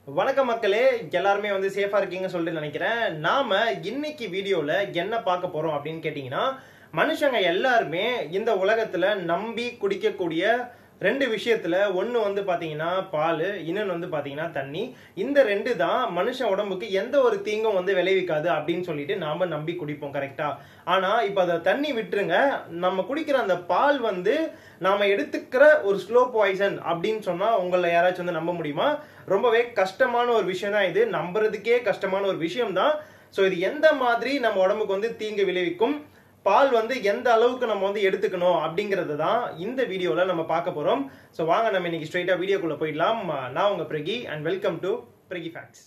வணக்கம் மக்களே எல்லாருமே வந்து சேஃபா இருக்கீங்கன்னு சொல்லிட்டு நினைக்கிறேன் நாம இன்னைக்கு வீடியோல என்ன பார்க்க போறோம் அப்படின்னு கேட்டீங்கன்னா மனுஷங்க எல்லாருமே இந்த உலகத்துல நம்பி குடிக்கக்கூடிய ரெண்டு விஷயத்துல ஒண்ணு வந்து பாத்தீங்கன்னா பால் இன்னொன்னு வந்து பாத்தீங்கன்னா தண்ணி இந்த ரெண்டு தான் மனுஷ உடம்புக்கு எந்த ஒரு தீங்கும் வந்து விளைவிக்காது அப்படின்னு சொல்லிட்டு நாம நம்பி குடிப்போம் கரெக்டா ஆனா இப்ப அதை தண்ணி விட்டுருங்க நம்ம குடிக்கிற அந்த பால் வந்து நாம எடுத்துக்கிற ஒரு ஸ்லோ பாய்சன் அப்படின்னு சொன்னா உங்களை யாராச்சும் வந்து நம்ப முடியுமா ரொம்பவே கஷ்டமான ஒரு விஷயம் தான் இது நம்புறதுக்கே கஷ்டமான ஒரு விஷயம் தான் ஸோ இது எந்த மாதிரி நம்ம உடம்புக்கு வந்து தீங்கு விளைவிக்கும் பால் வந்து எந்த அளவுக்கு நம்ம வந்து எடுத்துக்கணும் அப்படிங்கிறது தான் இந்த வீடியோவில் நம்ம பார்க்க போகிறோம் ஸோ வாங்க நம்ம இன்னைக்கு ஸ்ட்ரைட்டாக வீடியோக்குள்ளே போயிடலாம் நான் உங்கள் Pragi and welcome to Pragi facts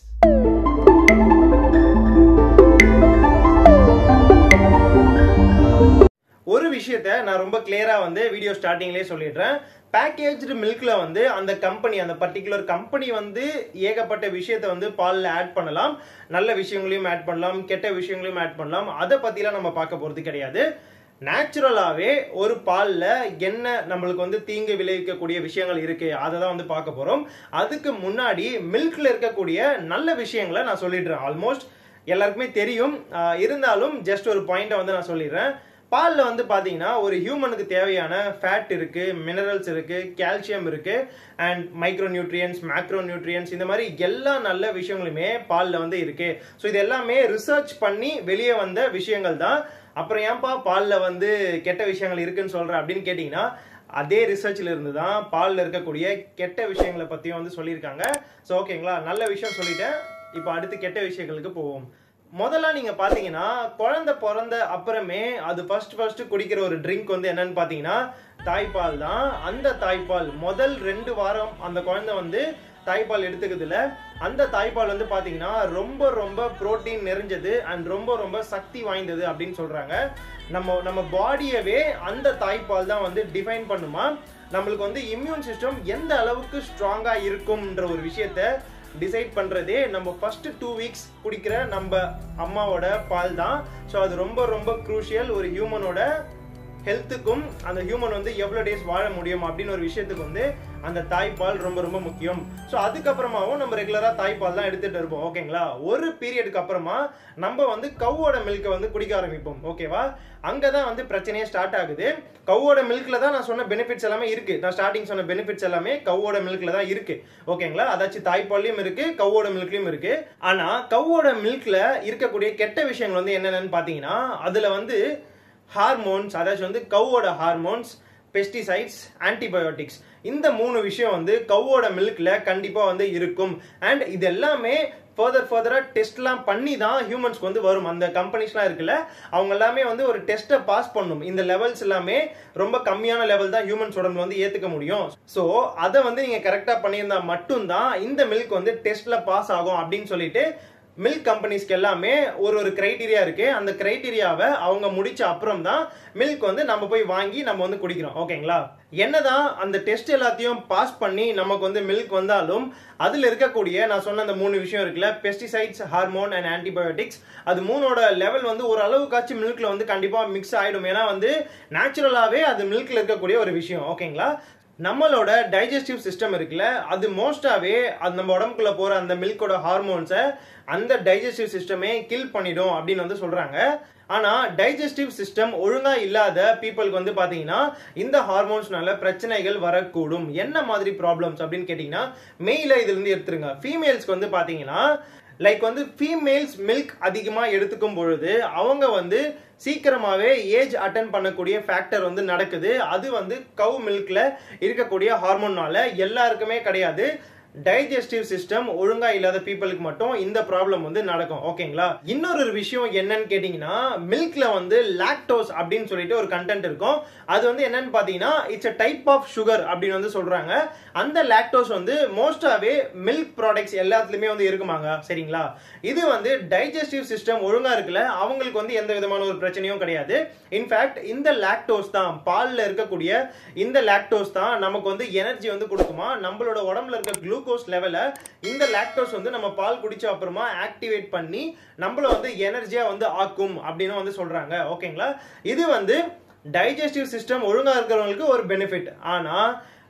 ஒரு விஷயத்த நான் ரொம்ப கிளியரா வந்து வீடியோ ஸ்டார்டிங்லேயே சொல்லிடுறேன் பேக்கேஜ்டு மில்க்ல வந்து அந்த கம்பெனி அந்த பர்டிகுலர் கம்பெனி வந்து ஏகப்பட்ட விஷயத்த வந்து பாலில் ஆட் பண்ணலாம் நல்ல விஷயங்களையும் ஆட் பண்ணலாம் கெட்ட விஷயங்களையும் ஆட் பண்ணலாம் அதை பற்றிலாம் நம்ம பார்க்க போகிறது கிடையாது நேச்சுரலாகவே ஒரு பாலில் என்ன நம்மளுக்கு வந்து தீங்கு விளைவிக்கக்கூடிய விஷயங்கள் இருக்கு அதை தான் வந்து பார்க்க போகிறோம் அதுக்கு முன்னாடி மில்க்ல இருக்கக்கூடிய நல்ல விஷயங்களை நான் சொல்லிடுறேன் ஆல்மோஸ்ட் எல்லாருக்குமே தெரியும் ஆஹ் இருந்தாலும் ஜஸ்ட் ஒரு பாயிண்ட்டை வந்து நான் சொல்லிடுறேன் பாலில் வந்து பார்த்தீங்கன்னா ஒரு ஹியூமனுக்கு தேவையான ஃபேட் இருக்கு மினரல்ஸ் இருக்கு கால்சியம் இருக்கு and micro nutrients macro nutrients இந்த மாதிரி எல்லா நல்ல விஷயங்களுமே பாலில் வந்து இருக்கு ஸோ இது எல்லாமே ரிசர்ச் பண்ணி வெளியே வந்த விஷயங்கள் தான் அப்புறம் ஏன்பா பாலில் வந்து கெட்ட விஷயங்கள் இருக்குன்னு சொல்ற அப்படின்னு கேட்டிங்கன்னா அதே ரிசர்ச்ல இருந்து தான் பாலில் இருக்கக்கூடிய கெட்ட விஷயங்களை பற்றியும் வந்து சொல்லியிருக்காங்க ஸோ ஓகேங்களா நல்ல விஷயம் சொல்லிட்டேன் இப்போ அடுத்து கெட்ட விஷயங்களுக்கு போவோம் முதல்ல நீங்க பாத்தீங்கன்னா குழந்தை பிறந்த அப்புறமே அது ஃபர்ஸ்ட் ஃபர்ஸ்ட் குடிக்கிற ஒரு ட்ரிங்க் வந்து என்னன்னு பாத்தீங்கன்னா தாய்ப்பால் தான் அந்த தாய்ப்பால் முதல் ரெண்டு வாரம் அந்த குழந்தை வந்து தாய்ப்பால் எடுத்துக்கிறதுல அந்த தாய்ப்பால் வந்து பாத்தீங்கன்னா ரொம்ப ரொம்ப புரோட்டீன் நிறைஞ்சது அண்ட் ரொம்ப ரொம்ப சக்தி வாய்ந்தது அப்படின்னு சொல்றாங்க நம்ம நம்ம பாடியவே அந்த தாய்ப்பால் தான் வந்து டிஃபைன் பண்ணுமா நம்மளுக்கு வந்து இம்யூன் சிஸ்டம் எந்த அளவுக்கு ஸ்ட்ராங்கா இருக்கும்ன்ற ஒரு விஷயத்த டிசைட் பண்ணுறதே நம்ம ஃபர்ஸ்ட் டூ வீக்ஸ் குடிக்கிற நம்ம அம்மாவோட பால் தான் ஸோ அது ரொம்ப ரொம்ப குரூஷியல் ஒரு ஹியூமனோட ஹெல்த்துக்கும் அந்த ஹியூமன் வந்து எவ்வளோ டேஸ் வாழ முடியும் அப்படின்னு ஒரு விஷயத்துக்கு வந்து அந்த தாய்ப்பால் ரொம்ப ரொம்ப முக்கியம் ஸோ அதுக்கப்புறமாவும் நம்ம ரெகுலராக தாய்ப்பால் தான் எடுத்துகிட்டு இருப்போம் ஓகேங்களா ஒரு பீரியடுக்கு அப்புறமா நம்ம வந்து கவ்வோட மில்கை வந்து குடிக்க ஆரம்பிப்போம் ஓகேவா அங்கே தான் வந்து பிரச்சனையே ஸ்டார்ட் ஆகுது கவ்வோட மில்கில் தான் நான் சொன்ன பெனிஃபிட்ஸ் எல்லாமே இருக்குது நான் ஸ்டார்டிங் சொன்ன பெனிஃபிட்ஸ் எல்லாமே கவ்வோட மில்கில் தான் இருக்குது ஓகேங்களா அதாச்சும் தாய்ப்பால்லையும் இருக்குது கவ்வோட மில்க்லையும் இருக்குது ஆனால் கவ்வோட மில்கில் இருக்கக்கூடிய கெட்ட விஷயங்கள் வந்து என்னென்னு பார்த்தீங்கன்னா அதில் வந்து ஹார்மோன்ஸ் அதாச்சும் வந்து கவ்வோட ஹார்மோன்ஸ் பெஸ்டிசைட்ஸ் ஆன்டிபயோட்டிக்ஸ் இந்த மூணு விஷயம் வந்து கவ்வோட மில்க்ல கண்டிப்பாக வந்து இருக்கும் அண்ட் இது எல்லாமே ஃபர்தர் ஃபர்தராக டெஸ்ட்லாம் பண்ணி தான் ஹியூமன்ஸ்க்கு வந்து வரும் அந்த கம்பெனிஸ்லாம் இருக்குல்ல அவங்க எல்லாமே வந்து ஒரு டெஸ்ட்டை பாஸ் பண்ணும் இந்த லெவல்ஸ் எல்லாமே ரொம்ப கம்மியான லெவல் தான் ஹியூமன்ஸ் உடம்புல வந்து ஏற்றுக்க முடியும் ஸோ அதை வந்து நீங்கள் கரெக்டாக பண்ணியிருந்தா மட்டும்தான் இந்த மில்க் வந்து டெஸ்ட்டில் பாஸ் ஆகும் அப்படின்னு சொல்லிட்டு மில்க் கம்பெனிஸ்க்கு எல்லாமே ஒரு ஒரு கிரைட்டீரியா இருக்கு அந்த கிரைட்டீரியாவை அவங்க முடிச்ச அப்புறம் தான் மில்க் வந்து நம்ம போய் வாங்கி நம்ம வந்து குடிக்கிறோம் ஓகேங்களா என்னதான் அந்த டெஸ்ட் எல்லாத்தையும் பாஸ் பண்ணி நமக்கு வந்து மில்க் வந்தாலும் அதில் இருக்கக்கூடிய நான் சொன்ன அந்த மூணு விஷயம் இருக்குல்ல பெஸ்டிசைட்ஸ் ஹார்மோன் அண்ட் ஆன்டிபயோட்டிக்ஸ் அது மூணோட லெவல் வந்து ஒரு அளவுக்காச்சும் மில்க்ல வந்து கண்டிப்பாக மிக்ஸ் ஆகிடும் ஏன்னா வந்து நேச்சுரலாகவே அது மில்க்ல இருக்கக்கூடிய ஒரு விஷயம் ஓகேங்களா நம்மளோட டைஜஸ்டிவ் சிஸ்டம் இருக்குல்ல அது மோஸ்டாவே அது நம்ம உடம்புக்குள்ள போற அந்த மில்கோட ஹார்மோன்ஸை அந்த டைஜஸ்டிவ் சிஸ்டமே கில் பண்ணிடும் அப்படின்னு வந்து சொல்றாங்க ஆனா டைஜஸ்டிவ் சிஸ்டம் ஒழுங்கா இல்லாத பீப்புளுக்கு வந்து பாத்தீங்கன்னா இந்த ஹார்மோன்ஸ்னால பிரச்சனைகள் வரக்கூடும் என்ன மாதிரி ப்ராப்ளம்ஸ் அப்படின்னு கேட்டீங்கன்னா மெயில இதுல இருந்து எடுத்துருங்க ஃபீமேல்ஸ்க்கு வந்து பாத்தீங்கன்னா லைக் வந்து ஃபீமேல்ஸ் மில்க் அதிகமாக எடுத்துக்கும் பொழுது அவங்க வந்து சீக்கிரமாகவே ஏஜ் அட்டன் பண்ணக்கூடிய ஃபேக்டர் வந்து நடக்குது அது வந்து கவ் மில்க்ல இருக்கக்கூடிய ஹார்மோன்னால எல்லாருக்குமே கிடையாது டைஜஸ்டிவ் சிஸ்டம் ஒழுங்கா இல்லாத பீப்புளுக்கு மட்டும் இந்த ப்ராப்ளம் வந்து நடக்கும் ஓகேங்களா இன்னொரு ஒரு விஷயம் என்னன்னு கேட்டீங்கன்னா மில்க்ல வந்து லாக்டோஸ் அப்படின்னு சொல்லிட்டு ஒரு கண்டென்ட் இருக்கும் அது வந்து என்னன்னு பாத்தீங்கன்னா it's a type of sugar அப்படின்னு வந்து சொல்றாங்க அந்த லாக்டோஸ் வந்து மோஸ்டாவே மில்க் ப்ராடக்ட்ஸ் எல்லாத்துலயுமே வந்து இருக்குமாங்க சரிங்களா இது வந்து டைஜஸ்டிவ் சிஸ்டம் ஒழுங்கா இருக்குல்ல அவங்களுக்கு வந்து எந்த விதமான ஒரு பிரச்சனையும் கிடையாது இன்ஃபேக்ட் இந்த லாக்டோஸ் தான் பால்ல இருக்கக்கூடிய இந்த லாக்டோஸ் தான் நமக்கு வந்து எனர்ஜி வந்து கொடுக்குமா நம்மளோட உடம்புல இருக்க குளுக்கோஸ் லெவலை இந்த லாக்டோஸ் வந்து நம்ம பால் குடிச்ச அப்புறமா ஆக்டிவேட் பண்ணி நம்மள வந்து எனர்ஜியா வந்து ஆக்கும் அப்படின்னு வந்து சொல்றாங்க ஓகேங்களா இது வந்து டைஜஸ்டிவ் சிஸ்டம் ஒழுங்கா இருக்கிறவங்களுக்கு ஒரு பெனிஃபிட் ஆனா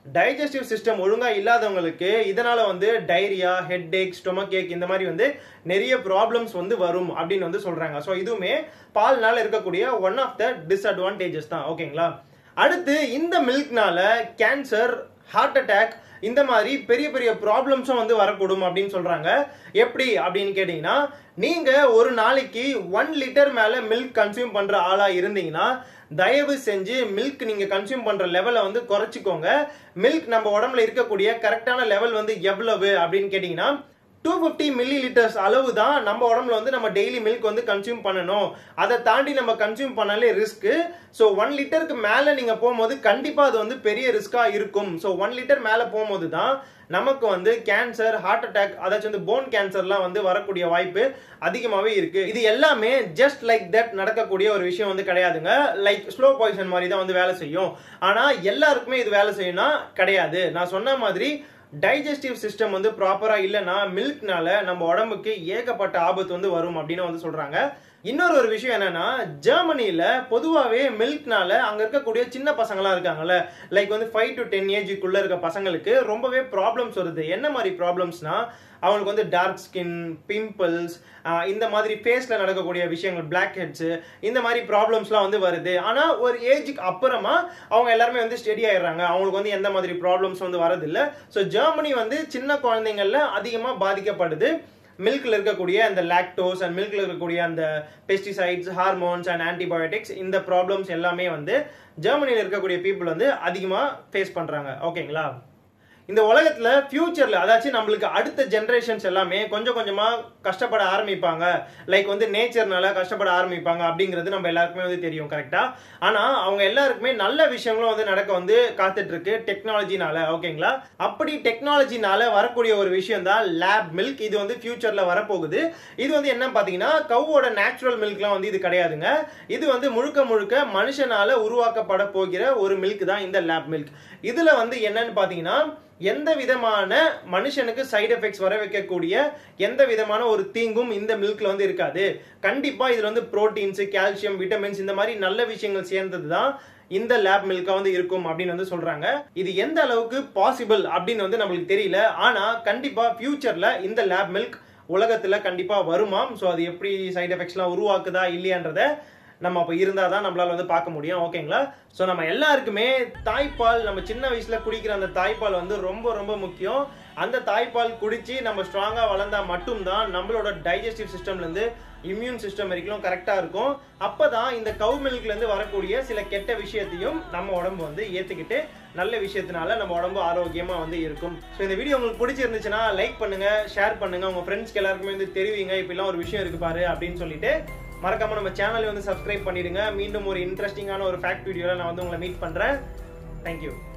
டைஜஸ்டிவ் சிஸ்டம் ஒழுங்கா இல்லாதவங்களுக்கு இதனால வந்து டைரியா ஹெட் ஏக் ஸ்டொமக் ஏக் இந்த மாதிரி வந்து நிறைய ப்ராப்ளம்ஸ் வந்து வரும் அப்படின்னு வந்து சொல்றாங்க ஸோ இதுவுமே பால்னால இருக்கக்கூடிய ஒன் ஆஃப் த டிஸ்அட்வான்டேஜஸ் தான் ஓகேங்களா அடுத்து இந்த மில்க்னால கேன்சர் ஹார்ட் அட்டாக் இந்த மாதிரி பெரிய பெரிய ப்ராப்ளம்ஸும் வந்து வரக்கூடும் அப்படின்னு சொல்றாங்க எப்படி அப்படின்னு கேட்டீங்கன்னா நீங்க ஒரு நாளைக்கு ஒன் லிட்டர் மேல மில்க் கன்சியூம் பண்ற ஆளா இருந்தீங்கன்னா தயவு செஞ்சு மில்க் நீங்க கன்சியூம் பண்ற லெவலை வந்து குறைச்சிக்கோங்க மில்க் நம்ம உடம்புல இருக்கக்கூடிய கரெக்டான லெவல் வந்து எவ்வளவு அப்படின்னு கேட்டீங்கன்னா டூ ஃபிஃப்டி மில்லி லிட்டர்ஸ் அளவு தான் நம்ம உடம்புல வந்து நம்ம டெய்லி மில்க் வந்து கன்சியூம் பண்ணணும் அதை தாண்டி நம்ம கன்சியூம் பண்ணாலே ரிஸ்க் ஸோ ஒன் லிட்டருக்கு மேலே நீங்கள் போகும்போது கண்டிப்பாக அது வந்து பெரிய ரிஸ்க்காக இருக்கும் ஸோ ஒன் லிட்டர் மேலே போகும்போது தான் நமக்கு வந்து கேன்சர் ஹார்ட் அட்டாக் அதாச்சும் வந்து போன் கேன்சர்லாம் வந்து வரக்கூடிய வாய்ப்பு அதிகமாகவே இருக்கு இது எல்லாமே ஜஸ்ட் லைக் தட் நடக்கக்கூடிய ஒரு விஷயம் வந்து கிடையாதுங்க லைக் ஸ்லோ பாய்சன் மாதிரி தான் வந்து வேலை செய்யும் ஆனால் எல்லாருக்குமே இது வேலை செய்யணும்னா கிடையாது நான் சொன்ன மாதிரி டைஜஸ்டிவ் சிஸ்டம் வந்து ப்ராப்பரா இல்லைன்னா மில்க்னால நம்ம உடம்புக்கு ஏகப்பட்ட ஆபத்து வந்து வரும் அப்படின்னு வந்து சொல்றாங்க இன்னொரு ஒரு விஷயம் என்னன்னா ஜெர்மனியில பொதுவாகவே மில்க்னால அங்க இருக்கக்கூடிய சின்ன பசங்களாம் இருக்காங்கல்ல லைக் வந்து ஃபைவ் டு டென் ஏஜுக்குள்ள இருக்க பசங்களுக்கு ரொம்பவே ப்ராப்ளம்ஸ் வருது என்ன மாதிரி ப்ராப்ளம்ஸ்னா அவங்களுக்கு வந்து டார்க் ஸ்கின் பிம்பிள்ஸ் இந்த மாதிரி ஃபேஸில் நடக்கக்கூடிய விஷயங்கள் பிளாக் ஹெட்ஸு இந்த மாதிரி ப்ராப்ளம்ஸ்லாம் வந்து வருது ஆனால் ஒரு ஏஜுக்கு அப்புறமா அவங்க எல்லாருமே வந்து ஸ்டெடி ஆயிடுறாங்க அவங்களுக்கு வந்து எந்த மாதிரி ப்ராப்ளம்ஸ் வந்து வரதில்லை ஸோ ஜெர்மனி வந்து சின்ன குழந்தைங்கள்ல அதிகமாக பாதிக்கப்படுது மில்க்ல இருக்கக்கூடிய அந்த லாக்டோஸ் அண்ட் மில்க்ல இருக்கக்கூடிய அந்த பெஸ்டிசைட்ஸ் ஹார்மோன்ஸ் அண்ட் ஆன்டிபயோட்டிக்ஸ் இந்த ப்ராப்ளம்ஸ் எல்லாமே வந்து ஜெர்மனியில் இருக்கக்கூடிய பீப்புள் வந்து அதிகமாக ஃபேஸ் பண்ணுறாங்க ஓகேங்களா இந்த உலகத்துல ஃபியூச்சர்ல அதாச்சும் நம்மளுக்கு அடுத்த ஜென்ரேஷன்ஸ் எல்லாமே கொஞ்சம் கொஞ்சமா கஷ்டப்பட ஆரம்பிப்பாங்க லைக் வந்து நேச்சர்னால கஷ்டப்பட ஆரம்பிப்பாங்க அப்படிங்கிறது நம்ம எல்லாருக்குமே வந்து தெரியும் கரெக்டா ஆனா அவங்க எல்லாருக்குமே நல்ல விஷயங்களும் வந்து நடக்க வந்து காத்துட்டு இருக்கு டெக்னாலஜினால ஓகேங்களா அப்படி டெக்னாலஜினால வரக்கூடிய ஒரு விஷயம் தான் லேப் மில்க் இது வந்து ஃபியூச்சர்ல வரப்போகுது இது வந்து என்ன பாத்தீங்கன்னா கவ்வோட நேச்சுரல் மில்க்லாம் வந்து இது கிடையாதுங்க இது வந்து முழுக்க முழுக்க மனுஷனால உருவாக்கப்பட போகிற ஒரு மில்க் தான் இந்த லேப் மில்க் இதுல வந்து என்னன்னு பாத்தீங்கன்னா எந்த விதமான மனுஷனுக்கு சைடு எஃபெக்ட்ஸ் வர வைக்கக்கூடிய எந்த விதமான ஒரு தீங்கும் இந்த மில்க்ல வந்து இருக்காது கண்டிப்பா இதுல வந்து புரோட்டீன்ஸ் கால்சியம் விட்டமின்ஸ் இந்த மாதிரி நல்ல விஷயங்கள் சேர்ந்தது தான் இந்த லேப் மில்கா வந்து இருக்கும் அப்படின்னு வந்து சொல்றாங்க இது எந்த அளவுக்கு பாசிபிள் அப்படின்னு வந்து நம்மளுக்கு தெரியல ஆனா கண்டிப்பா ஃபியூச்சர்ல இந்த லேப் மில்க் உலகத்துல கண்டிப்பா வருமாம் ஸோ அது எப்படி சைடு எஃபெக்ட்ஸ்லாம் உருவாக்குதா இல்லையான்றத நம்ம அப்போ இருந்தால் தான் நம்மளால வந்து பார்க்க முடியும் ஓகேங்களா ஸோ நம்ம எல்லாருக்குமே தாய்ப்பால் நம்ம சின்ன வயசுல குடிக்கிற அந்த தாய்ப்பால் வந்து ரொம்ப ரொம்ப முக்கியம் அந்த தாய்ப்பால் குடிச்சு நம்ம ஸ்ட்ராங்காக வளர்ந்தா மட்டும்தான் நம்மளோட டைஜஸ்டிவ் சிஸ்டம்லேருந்து இம்யூன் சிஸ்டம் வரைக்கும் கரெக்டாக இருக்கும் அப்போ தான் இந்த கவு மில்க்லேருந்து வரக்கூடிய சில கெட்ட விஷயத்தையும் நம்ம உடம்பு வந்து ஏற்றுக்கிட்டு நல்ல விஷயத்தினால நம்ம உடம்பு ஆரோக்கியமாக வந்து இருக்கும் ஸோ இந்த வீடியோ உங்களுக்கு பிடிச்சிருந்துச்சுன்னா லைக் பண்ணுங்க ஷேர் பண்ணுங்க உங்க ஃப்ரெண்ட்ஸ்க்கு எல்லாருக்குமே வந்து தெரிவிங்க இப்படிலாம் ஒரு விஷயம் இருக்கு பாரு அப்படின்னு சொல்லிட்டு மறக்காம நம்ம சேனலை வந்து சப்ஸ்கிரைப் பண்ணிடுங்க மீண்டும் ஒரு இன்ட்ரெஸ்டிங்கான ஒரு ஃபேக்ட் வீடியோவில் நான் வந்து உங்களை மீட் பண்ணுறேன் தேங்க்யூ